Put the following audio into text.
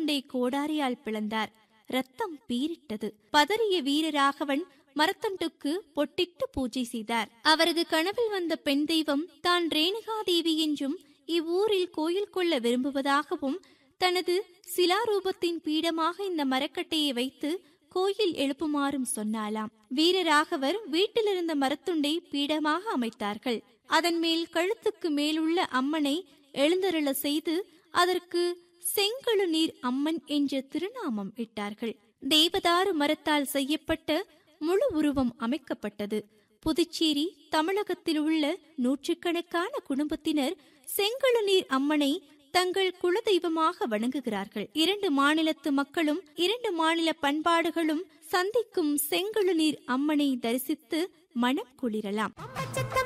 மரத்துண்டை கோடாரியால் பிளந்தார் ரத்தம் பீரிட்டது பதறிய வீரராகவன் மரத்தண்டுக்கு பொட்டிட்டு பூஜை செய்தார் அவரது கனவில் வந்த பெண் தெய்வம் தான் ரேணுகாதேவி என்றும் இவ்வூரில் கோயில் கொள்ள விரும்புவதாகவும் தனது சிலாரூபத்தின் பீடமாக இந்த மரக்கட்டையை வைத்து கோயில் எழுப்புமாறும் சொன்னாலாம் வீரராகவர் வீட்டிலிருந்த மரத்துண்டை பீடமாக அமைத்தார்கள் அதன் மேல் கழுத்துக்கு மேலுள்ள அம்மனை எழுந்தருள செய்து அதற்கு செங்கழு நீர் அம்மன் என்ற திருநாமம் இட்டார்கள் தேவதாரு மரத்தால் செய்யப்பட்ட முழு உருவம் அமைக்கப்பட்டது புதுச்சேரி தமிழகத்தில் உள்ள நூற்றுக்கணக்கான குடும்பத்தினர் செங்கழு நீர் அம்மனை தங்கள் குலதெய்வமாக வணங்குகிறார்கள் இரண்டு மாநிலத்து மக்களும் இரண்டு மாநில பண்பாடுகளும் சந்திக்கும் செங்கழு நீர் அம்மனை தரிசித்து மனம் குளிரலாம்